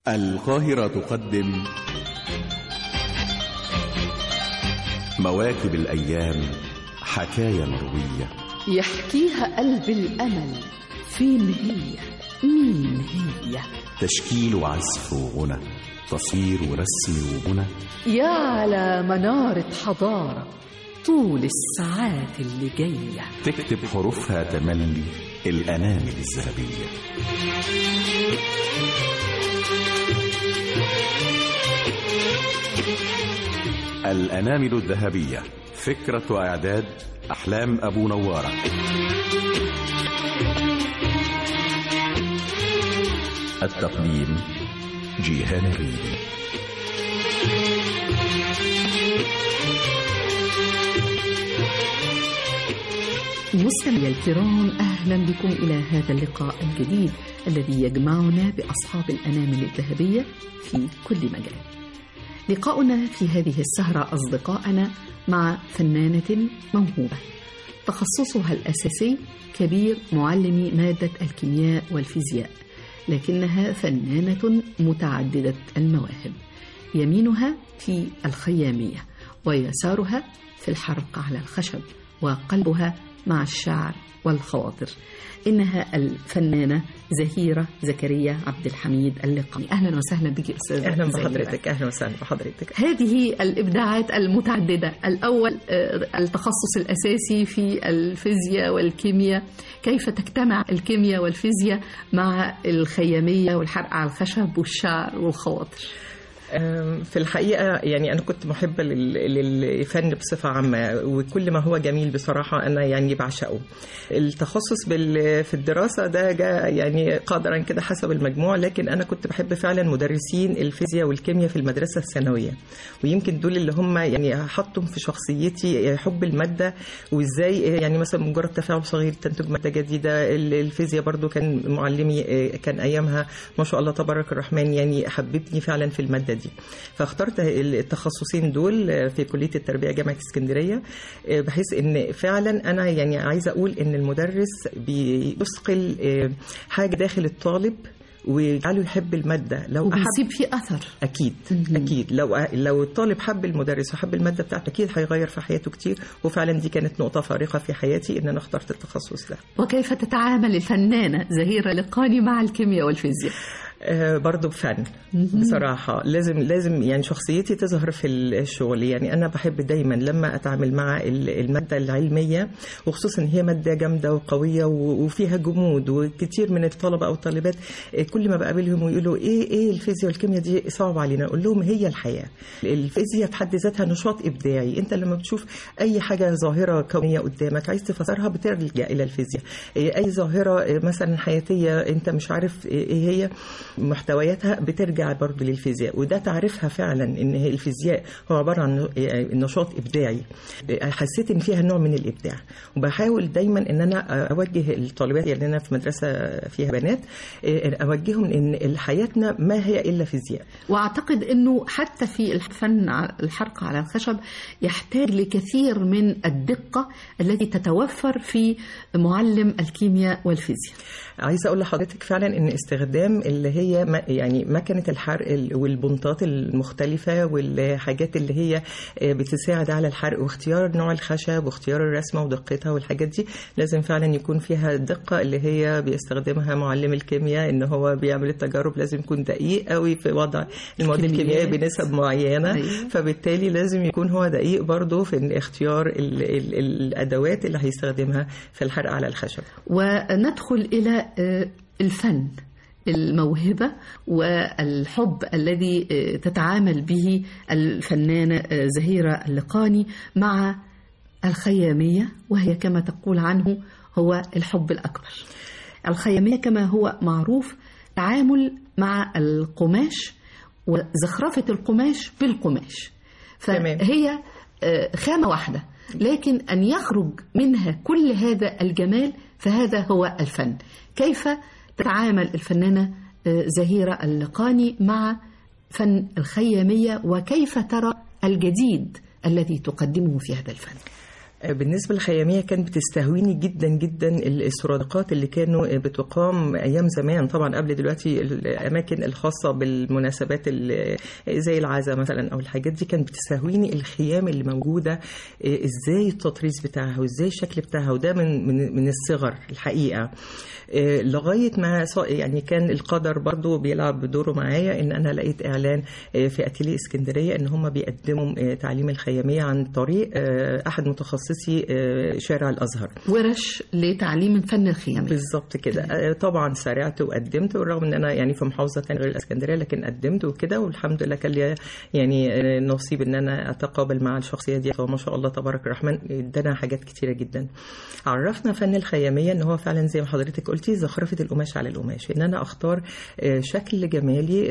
القاهرة تقدم مواكب الأيام حكاية مروية يحكيها قلب الأمل فين هي مين هي تشكيل وعزف وغنى تصوير ورسم وبنى يا على منارة حضارة طول الساعات اللي جاية تكتب حروفها تملي الأنامل الذهبية الأنامل الذهبية فكرة وإعداد أحلام أبو نوارة التقديم جيهان الريدي مستمعي الكرام أهلا بكم إلى هذا اللقاء الجديد الذي يجمعنا بأصحاب الأنامل الذهبية في كل مجال لقاؤنا في هذه السهرة أصدقائنا مع فنانة موهوبة تخصصها الأساسي كبير معلمي مادة الكيمياء والفيزياء لكنها فنانة متعددة المواهب يمينها في الخيامية ويسارها في الحرق على الخشب وقلبها مع الشعر والخواطر إنها الفنانة زهيرة زكريا عبد الحميد اللقاني أهلا وسهلا بك أستاذة اهلا زهيرة. بحضرتك اهلا وسهلا بحضرتك هذه الإبداعات المتعددة الأول آه، التخصص الأساسي في الفيزياء والكيمياء كيف تجتمع الكيمياء والفيزياء مع الخيامية والحرق على الخشب والشعر والخواطر أم، في الحقيقه يعني انا كنت محبه لل- للفن بصفه عامه وكل ما هو جميل بصراحه انا يعني بعشقه التخصص بال- في الدراسه ده جاء يعني قدرا كده حسب المجموع لكن انا كنت بحب فعلا مدرسين الفيزياء والكيمياء في المدرسه الثانويه ويمكن دول اللي هم يعني حطوا في شخصيتي حب الماده وازاي يعني مثلا مجرد تفاعل صغير تنتج ماده جديده ال- الفيزياء برضو كان معلمي كان ايامها ما شاء الله تبارك الرحمن يعني حببني فعلا في الماده دي فاخترت التخصصين دول في كليه التربيه جامعه اسكندريه بحيث ان فعلا انا يعني عايزه اقول ان المدرس بيثقل حاجه داخل الطالب ويجعله يحب الماده لو أحب وبيسيب فيه أثر اكيد مهم. اكيد لو لو الطالب حب المدرس وحب الماده بتاعته اكيد هيغير في حياته كتير وفعلا دي كانت نقطه فارقه في حياتي ان انا اخترت التخصص ده وكيف تتعامل الفنانة زهيرة لقاني مع الكيمياء والفيزياء آه، برضو بفن مهم. بصراحة لازم لازم يعني شخصيتي تظهر في الشغل يعني أنا بحب دايما لما أتعامل مع ال- المادة العلمية وخصوصا إن هي مادة جامدة وقوية و- وفيها جمود وكتير من الطلبة أو الطالبات آه، كل ما بقابلهم ويقولوا إيه إيه الفيزياء والكيمياء دي صعب علينا أقول لهم هي الحياة الفيزياء في حد ذاتها نشاط إبداعي أنت لما بتشوف أي حاجة ظاهرة كونية قدامك عايز تفسرها بترجع إلى الفيزياء آه، أي ظاهرة آه، مثلا حياتية أنت مش عارف إيه هي محتوياتها بترجع برضه للفيزياء وده تعريفها فعلا ان هي الفيزياء هو عباره عن نشاط ابداعي حسيت ان فيها نوع من الابداع وبحاول دايما ان انا اوجه الطالبات يعني انا في مدرسه فيها بنات اوجههم ان حياتنا ما هي الا فيزياء واعتقد انه حتى في الفن ع- الحرق على الخشب يحتاج لكثير من الدقه التي تتوفر في معلم الكيمياء والفيزياء عايزه اقول لحضرتك فعلا ان استخدام اللي هي ما- يعني مكنه الحرق ال- والبنطات المختلفه والحاجات اللي هي آه، بتساعد على الحرق واختيار نوع الخشب واختيار الرسمه ودقتها والحاجات دي لازم فعلا يكون فيها الدقه اللي هي بيستخدمها معلم الكيمياء ان هو بيعمل التجارب لازم يكون دقيق قوي في وضع المواد الكميات. الكيميائيه بنسب معينه أيوة. فبالتالي لازم يكون هو دقيق برضه في إن اختيار ال ال الادوات اللي هيستخدمها في الحرق على الخشب وندخل الى آه، الفن الموهبه والحب الذي آه، تتعامل به الفنانه آه، زهيره اللقاني مع الخياميه وهي كما تقول عنه هو الحب الاكبر. الخياميه كما هو معروف تعامل مع القماش وزخرفه القماش بالقماش. تمام. فهي آه، خامه واحده لكن ان يخرج منها كل هذا الجمال فهذا هو الفن. كيف تتعامل الفنانه آه، زهيره اللقاني مع فن الخياميه وكيف ترى الجديد الذي تقدمه في هذا الفن؟ بالنسبة للخيامية كانت بتستهويني جدا جدا السرادقات اللي كانوا بتقام أيام زمان طبعا قبل دلوقتي الأماكن الخاصة بالمناسبات اللي زي العزاء مثلا أو الحاجات دي كانت بتستهويني الخيام اللي موجودة إزاي التطريز بتاعها وإزاي الشكل بتاعها وده من من من الصغر الحقيقة لغاية ما يعني كان القدر برضو بيلعب بدوره معايا إن أنا لقيت إعلان في أتيلي اسكندرية إن هم بيقدموا تعليم الخيامية عن طريق أحد متخصصي شارع الأزهر ورش لتعليم فن الخيامية بالظبط كده طبعا سارعت وقدمت بالرغم إن أنا يعني في محافظة تانية غير الاسكندرية لكن قدمت وكده والحمد لله كان لي يعني نصيب إن أنا أتقابل مع الشخصية دي وما شاء الله تبارك الرحمن ادانا حاجات كتيرة جدا عرفنا فن الخيامية إن هو فعلا زي ما حضرتك قلتي زخرفة القماش على القماش إن أنا أختار شكل جمالي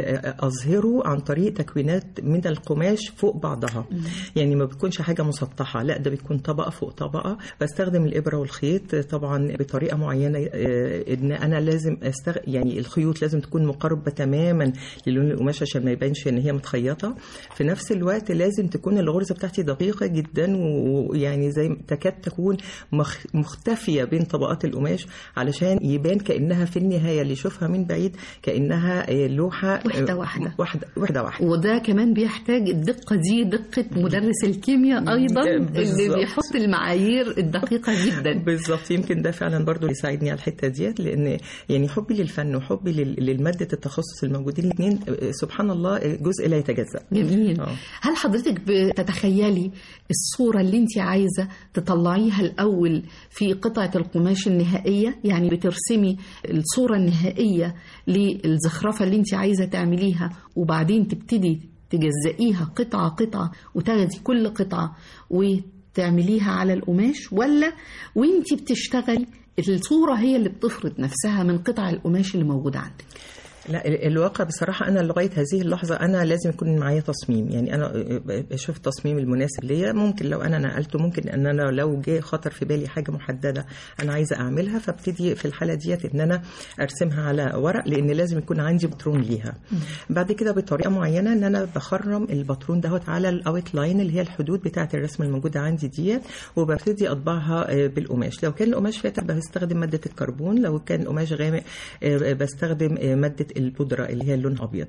أظهره عن طريق تكوينات من القماش فوق بعضها يعني ما بتكونش حاجة مسطحة لا ده بتكون طبقة فوق طبقة بستخدم الإبرة والخيط طبعا بطريقة معينة إن أنا لازم أستغ... يعني الخيوط لازم تكون مقاربة تماما للون القماش عشان ما يبانش إن هي متخيطة في نفس الوقت لازم تكون الغرزة بتاعتي دقيقة جدا ويعني زي تكاد تكون مخ... مختفية بين طبقات القماش علشان يبان كأنها في النهاية اللي يشوفها من بعيد كأنها لوحة واحدة واحدة واحدة واحدة, واحدة. وده كمان بيحتاج الدقة دي دقة مدرس الكيمياء أيضا بالزبط. اللي بيحط المعايير الدقيقة جدا بالظبط يمكن ده فعلا برضو يساعدني على الحتة ديت لأن يعني حبي للفن وحبي للمادة التخصص الموجودين الاثنين سبحان الله جزء لا يتجزأ جميل أوه. هل حضرتك بتتخيلي الصورة اللي انت عايزة تطلعيها الأول في قطعة القماش النهائية يعني بترسمي الصورة النهائية للزخرفة اللي انت عايزة تعمليها وبعدين تبتدي تجزئيها قطعة قطعة وتاخدي كل قطعة وتعمليها على القماش ولا وانت بتشتغلي الصورة هي اللي بتفرض نفسها من قطع القماش اللي موجودة عندك لا الواقع بصراحة أنا لغاية هذه اللحظة أنا لازم يكون معايا تصميم يعني أنا بشوف التصميم المناسب ليا ممكن لو أنا نقلته ممكن أن أنا لو جه خطر في بالي حاجة محددة أنا عايزة أعملها فابتدي في الحالة ديت إن أنا أرسمها على ورق لأن لازم يكون عندي باترون ليها بعد كده بطريقة معينة إن أنا بخرم الباترون دهوت على الأوت لاين اللي هي الحدود بتاعة الرسمة الموجودة عندي ديت وببتدي أطبعها بالقماش لو كان القماش فاتح بستخدم مادة الكربون لو كان قماش غامق بستخدم مادة البودره اللي هي اللون ابيض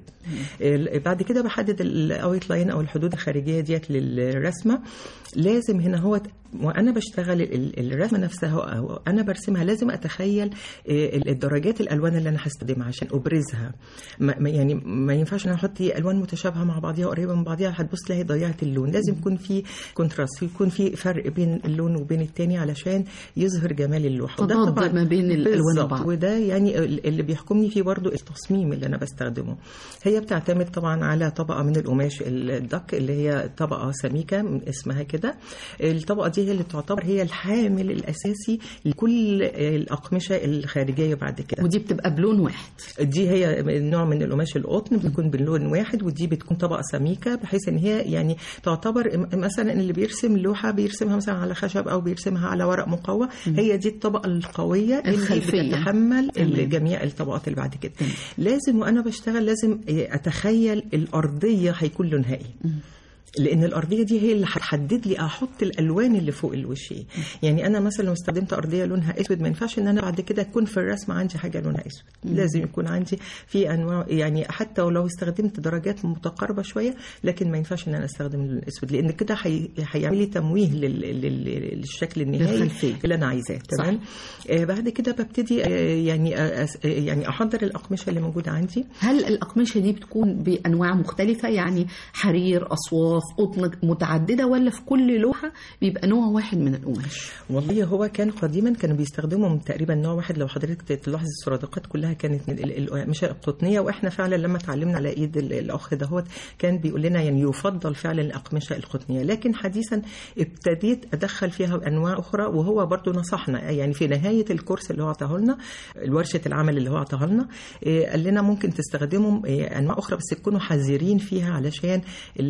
بعد كده بحدد الاوت لاين او الحدود الخارجيه ديت للرسمه لازم هنا هو وانا بشتغل الرسمه نفسها او انا برسمها لازم اتخيل الدرجات الالوان اللي انا هستخدمها عشان ابرزها ما يعني ما ينفعش ان انا احط الوان متشابهه مع بعضيها قريبه من بعضيها هتبص تلاقي ضيعت اللون لازم يكون في كونتراست يكون في فرق بين اللون وبين التاني علشان يظهر جمال اللوحه وده طبعا ما بين الالوان وبعض وده يعني اللي بيحكمني فيه برضو التصميم اللي انا بستخدمه هي بتعتمد طبعا على طبقه من القماش الدك اللي هي طبقه سميكه من اسمها كده الطبقه دي هي اللي تعتبر هي الحامل الاساسي لكل الاقمشه الخارجيه بعد كده ودي بتبقى بلون واحد دي هي نوع من القماش القطن بتكون بلون واحد ودي بتكون طبقه سميكه بحيث ان هي يعني تعتبر مثلا اللي بيرسم لوحه بيرسمها مثلا على خشب او بيرسمها على ورق مقوى هي دي الطبقه القويه الخلفية. اللي بتتحمل جميع الطبقات اللي بعد كده لازم وانا بشتغل لازم اتخيل الارضيه هيكون لونها ايه لان الارضيه دي هي اللي هتحدد لي احط الالوان اللي فوق الوش ايه يعني انا مثلا لو استخدمت ارضيه لونها اسود ما ينفعش ان انا بعد كده يكون في الرسم عندي حاجه لونها اسود مم. لازم يكون عندي في انواع يعني حتى ولو استخدمت درجات متقاربه شويه لكن ما ينفعش ان انا استخدم الاسود لان كده هي- هيعمل لي تمويه لل- لل- للشكل النهائي للخلفية. اللي انا عايزاه تمام آه بعد كده ببتدي آه يعني آه أس- آه يعني احضر الاقمشه اللي موجوده عندي هل الأقمشة دي بتكون بأنواع مختلفة يعني حرير أصواف قطن متعددة ولا في كل لوحة بيبقى نوع واحد من القماش والله هو كان قديما كانوا بيستخدموا من تقريبا نوع واحد لو حضرتك تلاحظ السرادقات كلها كانت من ال- القماشه القطنيه واحنا فعلا لما اتعلمنا على ايد ال- الاخ دهوت كان بيقول لنا يعني يفضل فعلا الاقمشه القطنيه لكن حديثا ابتديت ادخل فيها انواع اخرى وهو برضو نصحنا يعني في نهايه الكورس اللي هو اعطاه لنا ورشه العمل اللي هو اعطاها لنا إيه، قال لنا ممكن تستخدموا إيه، انواع اخرى بس تكونوا حذرين فيها علشان ال- يعني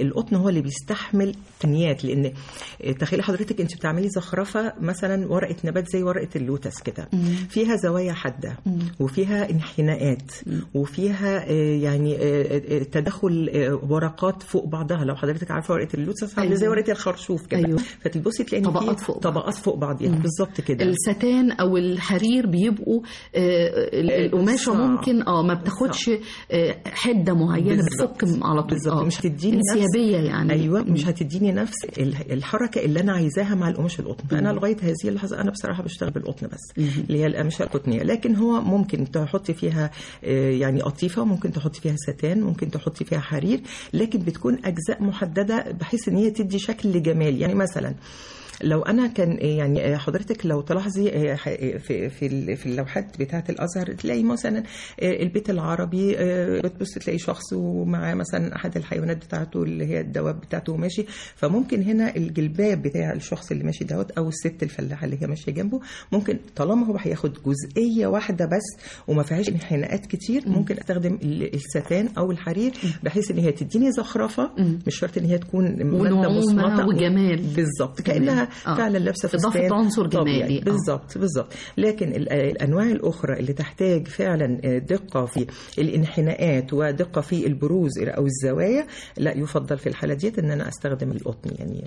القطن هو اللي بيستحمل تنيات لان تخيلي حضرتك انت بتعملي زخرفه مثلا ورقه نبات زي ورقه اللوتس كده فيها زوايا حاده وفيها انحناءات وفيها آه، يعني آه، آه، تدخل آه، ورقات فوق بعضها لو حضرتك عارفه ورقه اللوتس عامله زي أيوة. ورقه الخرشوف كده أيوة. فتبصي تلاقي إن في طبقات فوق بعض. طبقات فوق بعض يعني بالظبط كده الستان او الحرير بيبقوا آه، ال- القماشه صعب. ممكن اه ما بتاخدش آه، حده معينه بالظبط. بتفك على طول بالظبط آه. مش هتديني نفس انسيابيه يعني ايوه مش هتديني نفس ال- الحركه اللي انا عايزاها مع القماش القطن فانا لغايه هذه اللحظه انا بصراحه بشتغل بالقطن بس اللي هي القماشه القطنيه لكن هو ممكن تحطي فيها آه، يعني قطيفه ممكن تحطي فيها ستان ممكن تحطي فيها حرير لكن بتكون اجزاء محدده بحيث ان هي تدي شكل جمال يعني مثلا لو انا كان يعني حضرتك لو تلاحظي في في ال- في اللوحات بتاعه الازهر تلاقي مثلا البيت العربي بتبص تلاقي شخص ومعاه مثلا احد الحيوانات بتاعته اللي هي الدواب بتاعته ماشي فممكن هنا الجلباب بتاع الشخص اللي ماشي دوت او الست الفلاحه اللي هي ماشيه جنبه ممكن طالما هو هياخد جزئيه واحده بس وما فيهاش انحناءات كتير ممكن استخدم ال- الستان او الحرير بحيث ان هي تديني زخرفه مش شرط ان هي تكون ماده ونعومة مصمطه وجمال. بالظبط كمان. كانها آه. فعلا لابسه إضافة فستان عنصر طبيعي. جمالي. آه. بالظبط بالظبط لكن ال- الانواع الاخرى اللي تحتاج فعلا دقه في الانحناءات ودقه في البروز او الزوايا لا يفضل في الحاله ديت ان انا استخدم القطن يعني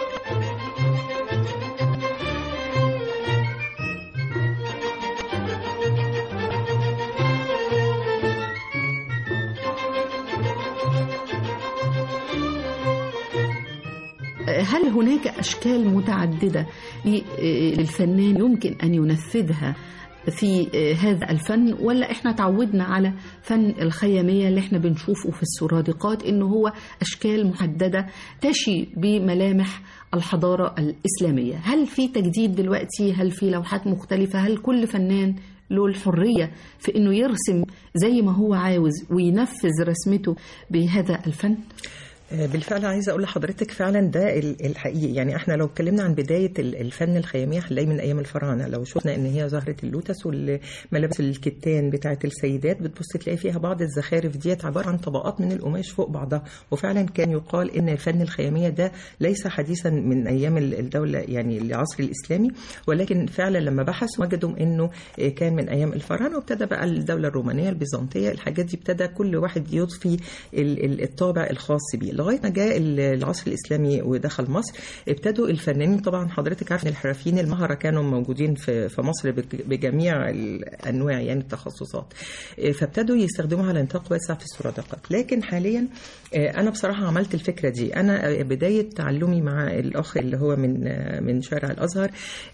هل هناك أشكال متعددة ل- للفنان يمكن أن ينفذها في هذا الفن ولا احنا تعودنا على فن الخيامية اللي احنا بنشوفه في السرادقات انه هو اشكال محددة تشي بملامح الحضارة الإسلامية هل في تجديد دلوقتي هل في لوحات مختلفة هل كل فنان له الحرية في انه يرسم زي ما هو عاوز وينفذ رسمته بهذا الفن بالفعل عايزه اقول لحضرتك فعلا ده ال- الحقيقي يعني احنا لو اتكلمنا عن بدايه ال- الفن الخياميه هنلاقي من ايام الفراعنه لو شفنا ان هي زهره اللوتس والملابس الكتان بتاعه السيدات بتبص تلاقي فيها بعض الزخارف ديت عباره عن طبقات من القماش فوق بعضها وفعلا كان يقال ان الفن الخياميه ده ليس حديثا من ايام ال- الدوله يعني العصر الاسلامي ولكن فعلا لما بحثوا وجدوا انه كان من ايام الفراعنه وابتدى بقى الدوله الرومانيه البيزنطيه الحاجات دي ابتدى كل واحد يضفي ال- ال- الطابع الخاص بيه لغايه ما جاء ال- العصر الاسلامي ودخل مصر ابتدوا الفنانين طبعا حضرتك عارف ان الحرفيين المهره كانوا موجودين في في مصر بج- بجميع الانواع يعني التخصصات فابتدوا يستخدموها على نطاق واسع في السرادقات لكن حاليا انا بصراحه عملت الفكره دي انا بدايه تعلمي مع الاخ اللي هو من من شارع الازهر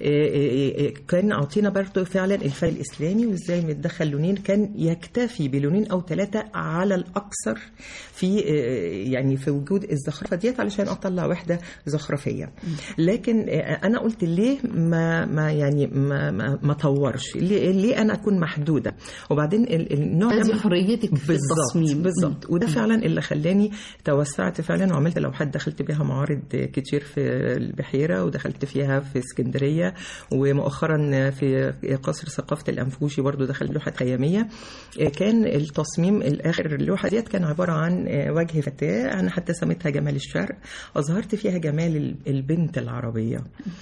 كان اعطينا برضه فعلا الفن الاسلامي وازاي متدخل لونين كان يكتفي بلونين او ثلاثه على الاكثر في يعني في وجود الزخرفه ديت علشان اطلع وحده زخرفيه لكن انا قلت ليه ما ما يعني ما ما, ما طورش ليه, ليه انا اكون محدوده وبعدين ال- النوع هذه من- حريتك في بالظبط التصميم بالظبط وده فعلا اللي خلاني توسعت فعلا وعملت لوحات دخلت بيها معارض كتير في البحيره ودخلت فيها في اسكندريه ومؤخرا في قصر ثقافه الانفوشي برضو دخلت لوحه خياميه كان التصميم الاخر اللوحه ديت كان عباره عن وجه فتاه انا حتى سميتها جمال الشرق اظهرت فيها جمال البنت العربيه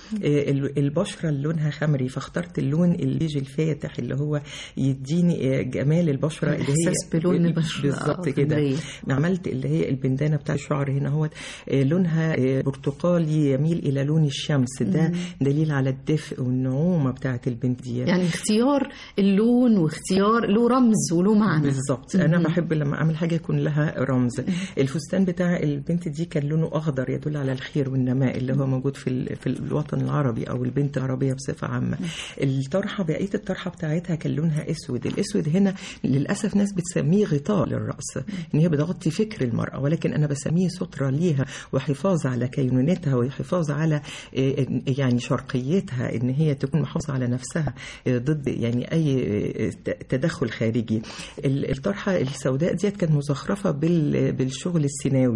البشره اللي لونها خمري فاخترت اللون البيج الفاتح اللي هو يديني جمال البشره اللي هي الإحساس بلون البشرة، بالظبط آه، كده خمرية. عملت اللي هي البندانه بتاع الشعر هنا هو لونها آه، برتقالي يميل الى لون الشمس ده دليل على الدفء والنعومه بتاعت البنت دي يعني اختيار اللون واختيار له رمز وله معنى بالظبط انا بحب لما اعمل حاجه يكون لها رمز الفستان بتاع البنت دي كان لونه اخضر يدل على الخير والنماء اللي هو موجود في ال- في الوطن العربي او البنت العربيه بصفه عامه الطرحه بقيه الطرحه بتاعتها كان لونها اسود الاسود هنا للاسف ناس بتسميه غطاء للراس ان هي بتغطي فكر المراه ولكن انا بسميه ستره ليها وحفاظ على كينونتها وحفاظ على آه، يعني شرقيتها ان هي تكون محافظه على نفسها آه، ضد يعني اي آه، ت- تدخل خارجي ال- الطرحه السوداء ديت كانت مزخرفه بال- بالشغل السيناوي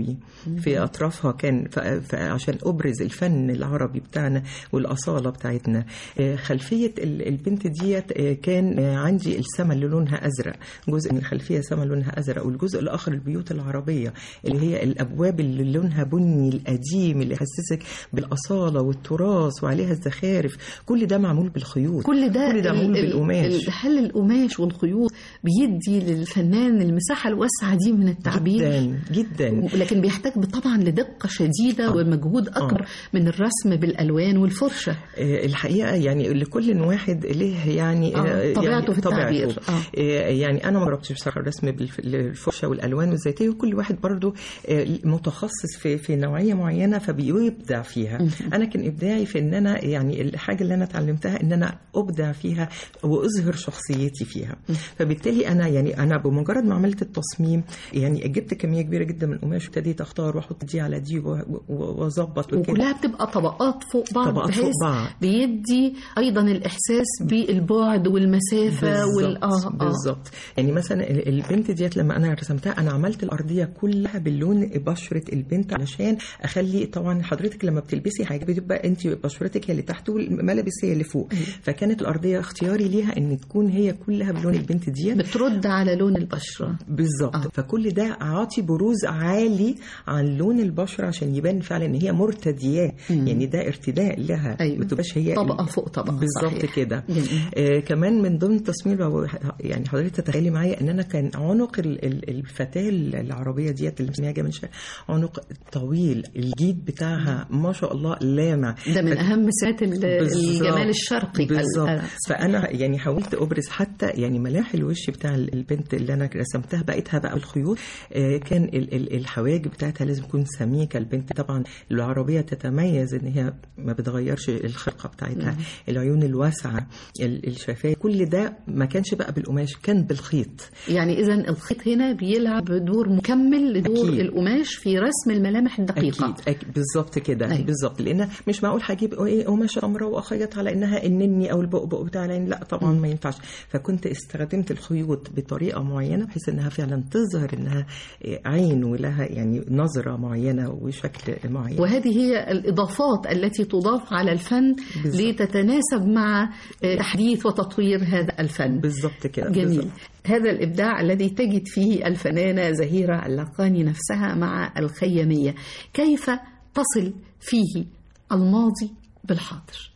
قوي في اطرافها كان ف- فعشان ابرز الفن العربي بتاعنا والاصاله بتاعتنا آه، خلفيه ال- البنت ديت آه، كان آه، عندي السما اللي لونها ازرق جزء من الخلفيه سما لونها ازرق والجزء الاخر البيوت العربيه اللي هي الابواب اللي لونها بني القديم اللي يحسسك بالاصاله والتراث وعليها الزخارف كل ده معمول بالخيوط كل ده كل ده معمول ال- ال- بالقماش ال- هل القماش والخيوط بيدي للفنان المساحة الواسعة دي من التعبير جدا جدا لكن بيحتاج طبعا لدقة شديدة ومجهود أكبر من الرسم بالألوان والفرشة آه، الحقيقه يعني لكل واحد له يعني آه، آه، طبيعته يعني في التعبير. آه. آه، يعني انا ما جربتش بصراحه الرسم بالفرشه والالوان والزيتيه وكل واحد برضو آه، متخصص في في نوعيه معينه فبيبدع فيها انا كان ابداعي في ان انا يعني الحاجه اللي انا اتعلمتها ان انا ابدع فيها واظهر شخصيتي فيها فبالتالي انا يعني انا بمجرد ما عملت التصميم يعني جبت كميه كبيره جدا من القماش وابتديت اختار واحط دي على دي و- و- واظبط وكده وكلها بتبقى طبقات فوق بعض طبقات فوق بحيث بعض. بيدي أيضا الإحساس بالبعد والمسافة وال بالظبط آه آه. بالظبط يعني مثلا ال- البنت ديت لما انا رسمتها انا عملت الارضيه كلها باللون بشره البنت علشان اخلي طبعا حضرتك لما بتلبسي حاجه بتبقى انت بشرتك هي اللي تحت والملابس هي اللي فوق فكانت الارضيه اختياري ليها ان تكون هي كلها بلون البنت ديت بترد على لون البشرة بالظبط آه. آه. فكل ده عاطي بروز عالي عن لون البشره عشان يبان فعلا ان هي مرتدياه يعني ده ارتداء لها أيوة. ما تبقاش هي طبقة فوق طبقة بالظبط صحيح. كده جميل. آه كمان من ضمن التصميم لو يعني حضرتك تتخيلي معايا ان انا كان عنق ال- ال- الفتاه العربيه ديت اللي اسمها جمال شاه عنق طويل الجيد بتاعها ما شاء الله لامع ده من أهم سمات ال- بالظبط. الجمال الشرقي بالظبط ال- فانا يعني حاولت ابرز حتى يعني ملاح الوش بتاع ال- البنت اللي انا رسمتها بقيتها بقى الخيوط آه، كان ال- ال- الحواجب بتاعتها لازم تكون سميكه البنت طبعا العربيه تتميز ان هي ما بتغيرش الخلقه بتاعتها العيون الواسعه ال- الشفايف كل ده ما كانش بقى بالقماش كان بالخيط يعني إذا الخيط هنا بيلعب دور مكمل لدور أكيد. القماش في رسم الملامح الدقيقة اكيد أكيد بالظبط كده أيوة. بالظبط لان مش معقول هجيب ايه قماشه حمراء واخيط على انها النني او البؤبؤ بتاع العين لا طبعا ما ينفعش فكنت استخدمت الخيوط بطريقه معينه بحيث انها فعلا تظهر انها عين ولها يعني نظره معينه وشكل معين وهذه هي الإضافات التي تضاف على الفن بالظبط. لتتناسب مع آه، تحديث وتطوير هذا الفن بالظبط كده جميل بالظبط. هذا الإبداع الذي تجد فيه الفنانة زهيرة اللقاني نفسها مع الخيامية كيف تصل فيه الماضي بالحاضر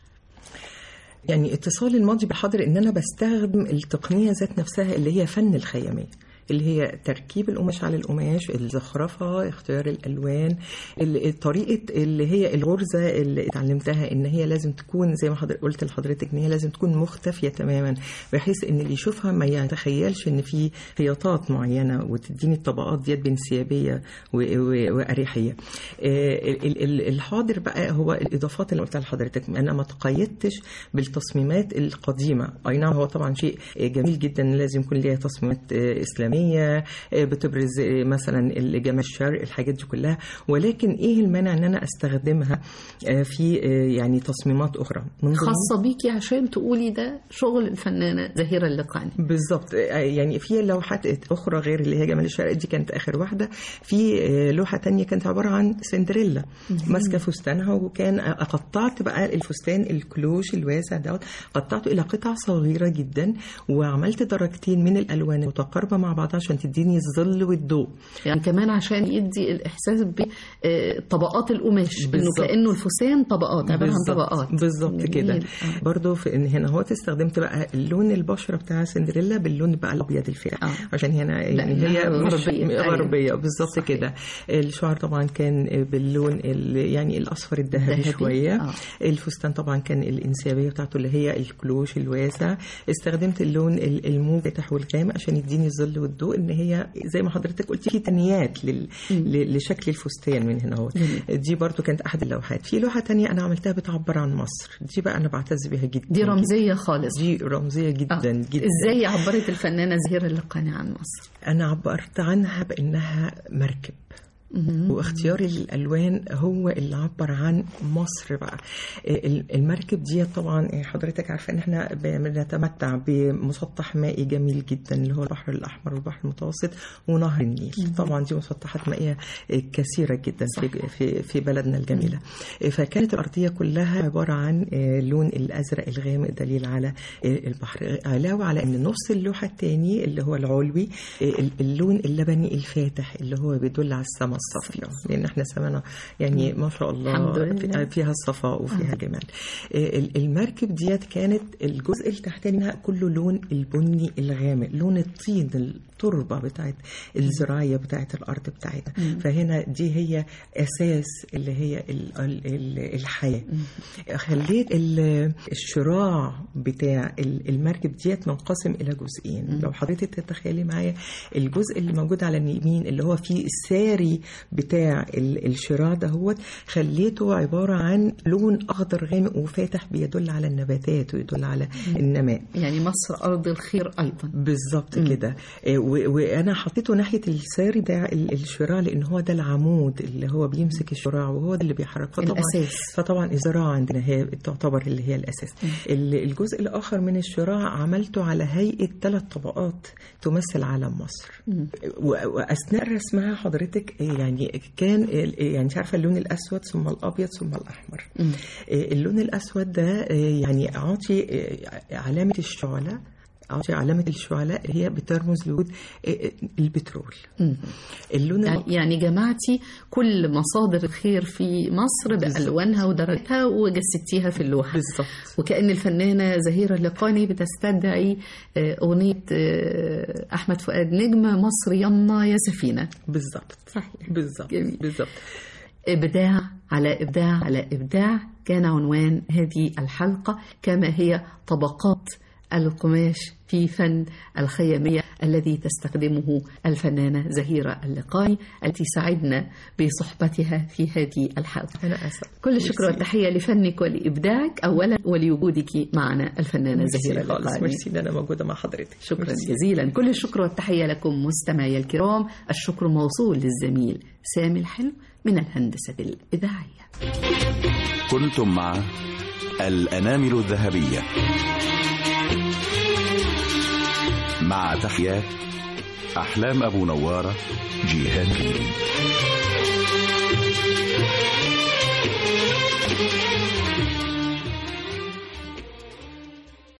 يعني اتصال الماضي بالحاضر ان انا بستخدم التقنيه ذات نفسها اللي هي فن الخياميه اللي هي تركيب القماش على القماش الزخرفه اختيار الالوان ال- طريقه اللي هي الغرزه اللي اتعلمتها ان هي لازم تكون زي ما حضرتك قلت لحضرتك ان هي لازم تكون مختفيه تماما بحيث ان اللي يشوفها ما يتخيلش ان في خياطات معينه وتديني الطبقات ديت بانسيابيه و- و- واريحيه آه، ال- ال- ال- الحاضر بقى هو الاضافات اللي قلتها لحضرتك انا ما تقيدتش بالتصميمات القديمه اي نعم هو طبعا شيء جميل جدا لازم يكون ليها تصميمات آه، اسلاميه آه، بتبرز آه، مثلا الجمال الشرق الحاجات دي كلها ولكن ايه المانع ان انا استخدمها آه، في آه، يعني تصميمات اخرى من ضمن- خاصة بيكي عشان تقولي ده شغل الفنانة زهيرة اللقاني بالظبط آه، يعني في لوحات اخرى غير اللي هي جمال الشرق دي كانت اخر واحده في آه، لوحه تانية كانت عباره عن سندريلا ماسكه فستانها وكان آه، قطعت بقى الفستان الكلوش الواسع دوت قطعته الى قطع صغيره جدا وعملت درجتين من الالوان متقاربه مع بعضها عشان تديني الظل والضوء يعني كمان عشان يدي الإحساس بطبقات القماش إنه بالظبط. كأنه الفستان طبقات عبارة عن بالظبط طبقات بالظبط جميل. كده آه. برضه في ان هنا هو استخدمت بقى اللون البشره بتاع سندريلا باللون بقى الابيض الفاتح آه. عشان هنا يعني لأنها هي مش غربية. أيوة. غربيه بالظبط صحيح. كده الشعر طبعا كان باللون ال- يعني الاصفر الذهبي ذهبي. شويه آه. الفستان طبعا كان الانسيابيه بتاعته اللي هي الكلوش الواسع استخدمت اللون ال- المنفتح والغامق عشان يديني الظل والضوء ان هي زي ما حضرتك قلتي في تنيات لل... ل- لشكل الفستان من هنا هو جميل. دي برضو كانت احد اللوحات في لوحه تانية انا عملتها بتعبر عن مصر دي بقى انا بعتز بيها جدا دي رمزية خالص دي رمزيه جدا آه. جدا ازاي عبرت الفنانة زهيرة اللقاني عن مصر انا عبرت عنها بانها مركب واختيار الالوان هو اللي عبر عن مصر بقى ال- المركب دي طبعا حضرتك عارفه ان احنا بنتمتع بمسطح مائي جميل جدا اللي هو البحر الاحمر والبحر المتوسط ونهر النيل طبعا دي مسطحات مائيه كثيره جدا في في في بلدنا الجميله فكانت الارضيه كلها عباره عن اللون الازرق الغامق دليل على البحر علاوه على ان نص اللوحه الثاني اللي هو العلوي اللون اللبني الفاتح اللي هو بيدل على السماء الصافيه لان احنا سمانا يعني ما شاء الله الحمد لله. في- فيها الصفاء وفيها الجمال ال- المركب ديت كانت الجزء التحتاني منها كله لون البني الغامق لون الطين التربه بتاعت الزراعيه بتاعت الارض بتاعتنا فهنا دي هي اساس اللي هي ال- ال- ال- الحياه خليت ال- الشراع بتاع ال- المركب ديت منقسم الى جزئين لو حضرتك تتخيلي معايا الجزء اللي موجود على اليمين اللي هو فيه الساري بتاع ال- الشراع دهوت خليته عباره عن لون اخضر غامق وفاتح بيدل على النباتات ويدل على النماء يعني مصر أرض الخير أيضا بالظبط كده آه، و- وانا حطيته ناحيه الساري بتاع ال- الشراع لان هو ده العمود اللي هو بيمسك الشراع وهو ده اللي بيحرك فطبعا الأساس. فطبعا الزراعه عندنا هي تعتبر اللي هي الاساس ال- الجزء الاخر من الشراع عملته على هيئه ثلاث طبقات تمثل علم مصر و- واثناء رسمها حضرتك آه، يعني كان ال- يعني انت عارفه اللون الاسود ثم الابيض ثم الاحمر آه، اللون الاسود ده آه، يعني عاطي آه، علامه الشعله عاطي علامة الشعلاء هي بترمز لوجود آه، آه، البترول اللون يعني- يعني جمعتي كل مصادر الخير في مصر بألوانها ودرجتها وجسدتيها في اللوحة بالظبط وكأن الفنانة زهيرة اللقاني بتستدعي آه، أغنية آه، أحمد فؤاد نجم مصر يما يا سفينة بالظبط صحيح بالظبط جميل. بالظبط إبداع على إبداع على إبداع كان عنوان هذه الحلقة كما هي طبقات القماش في فن الخيامية الذي تستخدمه الفنانة زهيرة اللقاني التي سعدنا بصحبتها في هذه الحلقة أنا أسف كل الشكر والتحية لفنك ولإبداعك أولا ولوجودك معنا الفنانة زهيرة خالص اللقاني ميرسي إن أنا موجودة مع حضرتك شكرا ميرسي. جزيلا كل الشكر والتحية لكم مستمعي الكرام الشكر موصول للزميل سامي الحلو من الهندسة الإذاعية كنتم مع الأنامل الذهبية مع تحيات أحلام أبو نوارة جيهان ريمي